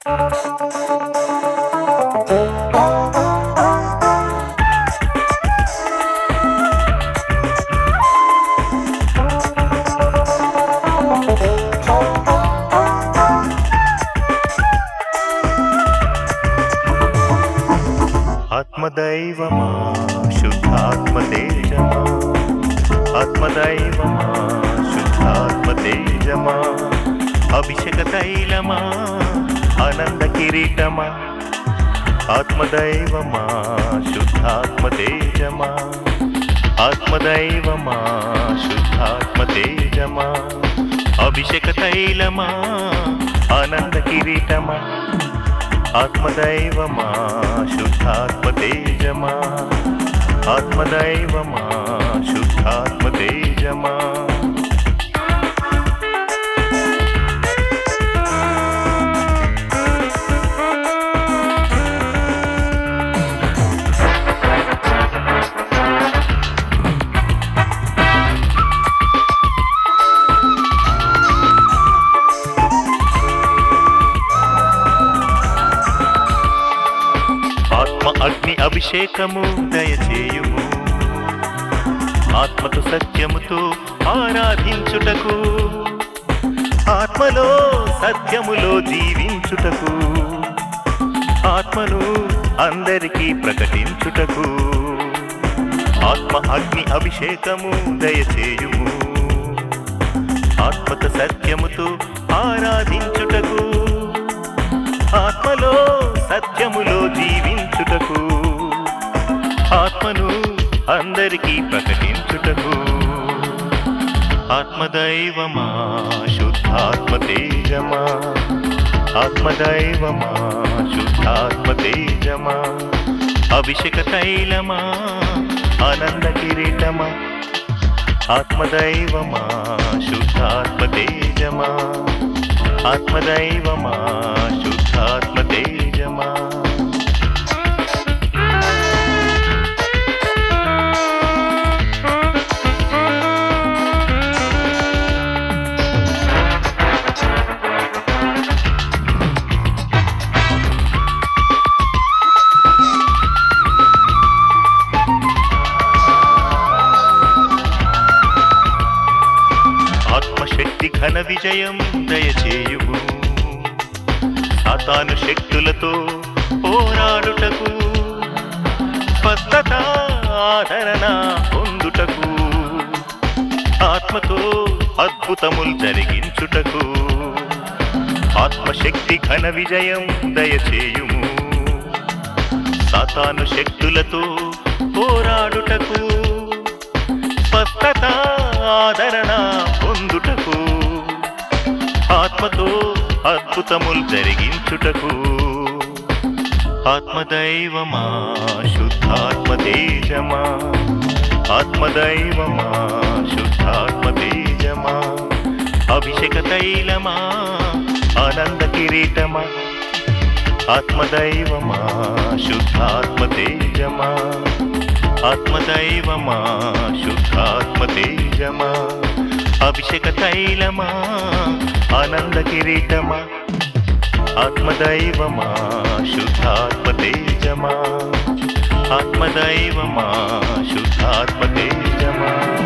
ఆత్మదైవమా శుద్ధాత్మతేజమా ఆత్మదైవమా శుద్ధాత్మతేజమా అభిషేక తైలమా ఆనంద కిరీటమా ఆత్మదైవమా శుద్ధాత్మతేజమా ఆత్మదైవమా శుద్ధాత్మతేజమా అభిషేక తైలమా ఆనంద కిరీటమా ఆత్మదైవమా శుద్ధాత్మతేజమా ఆత్మదైవమా శుద్ధాత్మతేజమా ఆత్మ అగ్ని అభిషేకము దయచేయుము ఆత్మతో సత్యముతో ఆరాధించుటకు ఆత్మలో సత్యములో జీవించుటకు ఆత్మను అందరికీ ప్రకటించుటకు ఆత్మ అగ్ని అభిషేకము దయచేయుము ఆత్మత సత్యముతో ఆరాధించుటకు ఆత్మలో సత్యములో జీవించుటకు ఆత్మను అందరికీ ప్రకటించుటకు ఆత్మదైవమా శుద్ధాత్మతేజమా ఆత్మదైవమా శుద్ధాత్మతేజమా అభిషేక తైలమా ఆనంద కిరీటమా ఆత్మదైవమా శుద్ధాత్మతేజమా ఆత్మదైవమా శుద్ధాత్మతేజమా ఆత్మశక్తి ఘన విజయం దయచేయుము సాతాను శక్తులతో పోరాడుటకు స్వస్థత ఆదరణ పొందుటకు ఆత్మతో అద్భుతములు జరిగించుటకు ఆత్మశక్తి ఘన విజయం దయచేయుము సాతాను శక్తులతో పోరాడుటకు స్వస్థత ఆదరణ పొందుటకు ఆత్మతో అద్భుతములు జరిగించుటకు ఆత్మదైవమా శుద్ధాత్మతేజమా ఆత్మదైవమా శుద్ధాత్మతేజమా అభిషేక తైలమా ఆనంద కిరీటమా ఆత్మదైవమా శుద్ధాత్మతేజమా ఆత్మదైవమా శుద్ధాత్మతేజమా అభిషేక తైలమా ఆనంద కిరీటమా ఆత్మదైవమా శుద్ధాత్మతేజమా ఆత్మదైవమా శుద్ధాత్మతేజమా